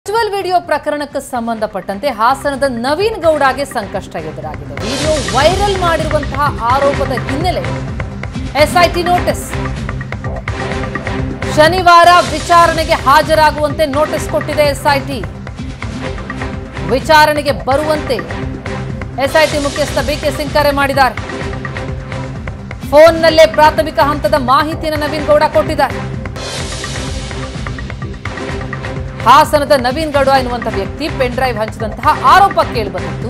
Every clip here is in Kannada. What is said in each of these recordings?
ವರ್ಚುವಲ್ ವಿಡಿಯೋ ಪ್ರಕರಣಕ್ಕೆ ಸಂಬಂಧಪಟ್ಟಂತೆ ಹಾಸನದ ನವೀನ್ ಗೌಡಗೆ ಸಂಕಷ್ಟ ಎದುರಾಗಿದೆ ವಿಡಿಯೋ ವೈರಲ್ ಮಾಡಿರುವಂತಹ ಆರೋಪದ ಹಿನ್ನೆಲೆ ಎಸ್ಐಟಿ ನೋಟಿಸ್ ಶನಿವಾರ ವಿಚಾರಣೆಗೆ ಹಾಜರಾಗುವಂತೆ ನೋಟಿಸ್ ಕೊಟ್ಟಿದೆ ಎಸ್ಐಟಿ ವಿಚಾರಣೆಗೆ ಬರುವಂತೆ ಎಸ್ಐಟಿ ಮುಖ್ಯಸ್ಥ ಬಿಕೆ ಸಿಂಗ್ ಕರೆ ಮಾಡಿದ್ದಾರೆ ಫೋನ್ನಲ್ಲೇ ಪ್ರಾಥಮಿಕ ಹಂತದ ಮಾಹಿತಿಯನ್ನು ನವೀನ್ ಗೌಡ ಕೊಟ್ಟಿದ್ದಾರೆ ಹಾಸನದ ನವೀನ್ ಗೌಡ ಎನ್ನುವಂಥ ವ್ಯಕ್ತಿ ಪೆನ್ ಡ್ರೈವ್ ಹಂಚಿದಂತಹ ಆರೋಪ ಕೇಳಿಬಂದಿತ್ತು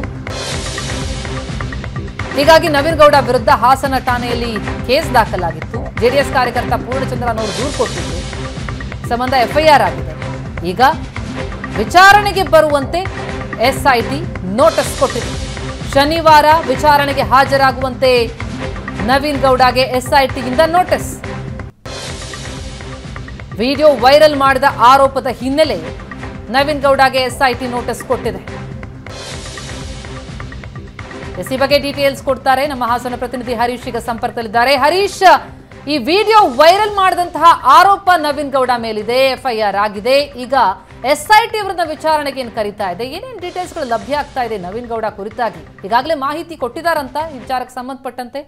ಹೀಗಾಗಿ ನವೀನ್ ಗೌಡ ವಿರುದ್ಧ ಹಾಸನ ಠಾಣೆಯಲ್ಲಿ ಕೇಸ್ ದಾಖಲಾಗಿತ್ತು ಜೆಡಿಎಸ್ ಕಾರ್ಯಕರ್ತ ಪೂರ್ಣಚಂದ್ರ ಅನ್ನೋರು ದೂರು ಕೊಟ್ಟಿದ್ರು ಸಂಬಂಧ ಎಫ್ಐಆರ್ ಆಗಿದೆ ಈಗ ವಿಚಾರಣೆಗೆ ಬರುವಂತೆ ಎಸ್ಐಟಿ ನೋಟಿಸ್ ಕೊಟ್ಟಿದೆ ಶನಿವಾರ ವಿಚಾರಣೆಗೆ ಹಾಜರಾಗುವಂತೆ ನವೀನ್ ಗೌಡಗೆ ಎಸ್ಐಟಿಯಿಂದ ನೋಟಿಸ್ ವಿಡಿಯೋ ವೈರಲ್ ಮಾಡಿದ ಆರೋಪದ ಹಿನ್ನೆಲೆ ನವೀನ್ ಗೌಡಗೆ ಎಸ್ಐಟಿ ನೋಟಿಸ್ ಕೊಟ್ಟಿದೆ ಎಸ್ ಈ ಬಗ್ಗೆ ಡೀಟೇಲ್ಸ್ ಕೊಡ್ತಾರೆ ನಮ್ಮ ಹಾಸನ ಪ್ರತಿನಿಧಿ ಹರೀಶ್ ಈಗ ಸಂಪರ್ಕದಲ್ಲಿದ್ದಾರೆ ಹರೀಶ್ ಈ ವಿಡಿಯೋ ವೈರಲ್ ಮಾಡಿದಂತಹ ಆರೋಪ ನವೀನ್ ಗೌಡ ಮೇಲಿದೆ ಎಫ್ಐಆರ್ ಆಗಿದೆ ಈಗ ಎಸ್ಐಟಿ ಅವರನ್ನ ವಿಚಾರಣೆಗೆ ಏನ್ ಕರೀತಾ ಇದೆ ಏನೇನು ಡೀಟೇಲ್ಸ್ಗಳು ಲಭ್ಯ ಆಗ್ತಾ ಇದೆ ನವೀನ್ ಗೌಡ ಕುರಿತಾಗಿ ಈಗಾಗಲೇ ಮಾಹಿತಿ ಕೊಟ್ಟಿದಾರಂತ ಈ ವಿಚಾರಕ್ಕೆ ಸಂಬಂಧಪಟ್ಟಂತೆ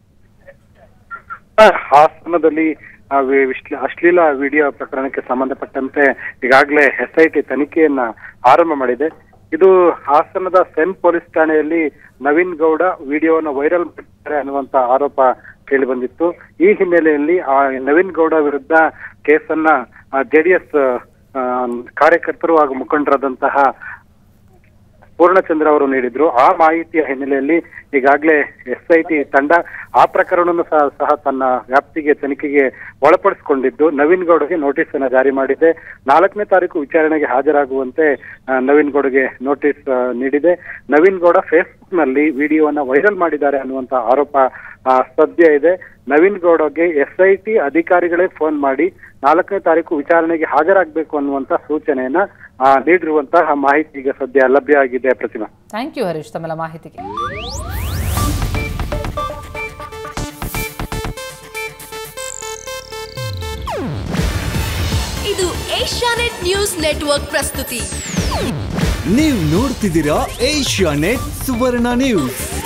ಹಾಸನದಲ್ಲಿ ಆ ವಿ- ವಿಶ್ಲ- ಅಶ್ಲೀಲ ವಿಡಿಯೋ ಪ್ರಕರಣಕ್ಕೆ ಸಂಬಂಧಪಟ್ಟಂತೆ ಈಗಾಗಲೇ ಎಸ್ಐಟಿ ತನಿಖೆಯನ್ನ ಆರಂಭ ಮಾಡಿದೆ ಇದು ಹಾಸನದ ಸೆನ್ ಪೊಲೀಸ್ ಠಾಣೆಯಲ್ಲಿ ನವೀನ್ ಗೌಡ ವಿಡಿಯೋವನ್ನು ವೈರಲ್ ಮಾಡಿದ್ದಾರೆ ಅನ್ನುವಂತ ಆರೋಪ ಕೇಳಿ ಬಂದಿತ್ತು ಈ ಹಿನ್ನೆಲೆಯಲ್ಲಿ ಆ ನವೀನ್ ಗೌಡ ವಿರುದ್ಧ ಕೇಸನ್ನ ಜೆಡಿಎಸ್ ಕಾರ್ಯಕರ್ತರು ಹಾಗೂ ಮುಖಂಡರಾದಂತಹ ಪೂರ್ಣಚಂದ್ರ ಅವರು ನೀಡಿದ್ರು ಆ ಮಾಹಿತಿಯ ಹಿನ್ನೆಲೆಯಲ್ಲಿ ಈಗಾಗಲೇ ಎಸ್ಐಟಿ ತಂಡ ಆ ಪ್ರಕರಣವನ್ನು ಸಹ ಸಹ ತನ್ನ ವ್ಯಾಪ್ತಿಗೆ ತನಿಖೆಗೆ ಒಳಪಡಿಸಿಕೊಂಡಿದ್ದು ನವೀನ್ ಗೌಡಗೆ ನೋಟಿಸ್ ಅನ್ನ ಜಾರಿ ಮಾಡಿದೆ ನಾಲ್ಕನೇ ತಾರೀಕು ವಿಚಾರಣೆಗೆ ಹಾಜರಾಗುವಂತೆ ಆ, ನವೀನ್ ಗೌಡಗೆ ನೋಟಿಸ್ ಆ, ನೀಡಿದೆ ನವೀನ್ ಗೌಡ ಫೇಸ್ಬುಕ್ ನಲ್ಲಿ ವಿಡಿಯೋವನ್ನ ವೈರಲ್ ಮಾಡಿದ್ದಾರೆ ಅನ್ನುವಂತ ಆರೋಪ ಆ, ಸದ್ಯ ಇದೆ ನವೀನ್ ಗೌಡಗೆ ಎಸ್ಐಟಿ ಅಧಿಕಾರಿಗಳೇ ಫೋನ್ ಮಾಡಿ ನಾಲ್ಕನೇ ತಾರೀಕು ವಿಚಾರಣೆಗೆ ಹಾಜರಾಗಬೇಕು ಅನ್ನುವಂತ ಸೂಚನೆಯನ್ನ ಆ, ನೀಡಿರುವಂತಹ ಮಾಹಿತಿ ಈಗ ಸದ್ಯ ಲಭ್ಯ ಆಗಿದೆ ಪ್ರತಿಮಾ ಥ್ಯಾಂಕ್ ಯು ಹರೀಶ್ ತಮ್ಮೆಲ್ಲ ಮಾಹಿತಿಗೆ ಇದು ಏಷ್ಯಾನೆಟ್ ನ್ಯೂಸ್ ನೆಟ್ವರ್ಕ್ ಪ್ರಸ್ತುತಿ ನೀವು ನೋಡ್ತಿದ್ದೀರಾ ಏಷ್ಯಾ ನೆಟ್ ಸುವರ್ಣ ನ್ಯೂಸ್